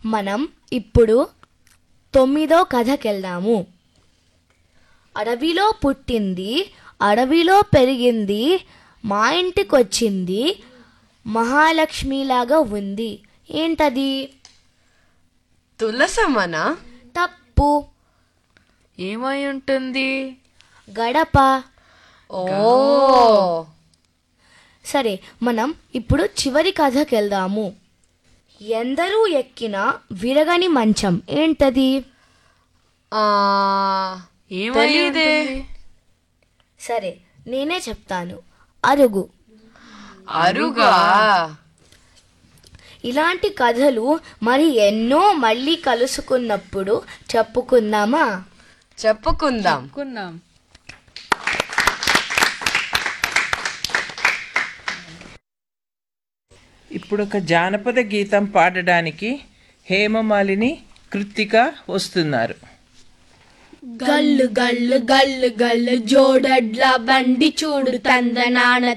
మనం ఇప్పుడు తొమ్మిదో కథకెళ్దాము అడవిలో పుట్టింది అడవిలో పెరిగింది మా ఇంటికొచ్చింది మహాలక్ష్మిలాగా ఉంది ఏంటది తులసమ్మనా తప్పు ఏమై ఉంటుంది గడప ఓ సరే మనం ఇప్పుడు చివరి కథకెళ్దాము ఎందరూ ఎక్కిన విరగని మంచం ఏంటది ఆ, ఏమై తెలీదే. ఉంటుంది? సరే నేనే చెప్తాను అరుగు అరుగా ఇలాంటి కథలు మరి ఎన్నో మళ్ళీ కలుసుకున్నప్పుడు చెప్పుకుందామా చెప్పుకుందాం అనుకున్నాం ఇప్పుడు ఒక జానపద గీతం పాడడానికి హేమమాలిని కృత్తిక వస్తున్నారు గల్లు గల్లు గల్లు గల్లు జోడడ్ల బండి చూడు తందనాన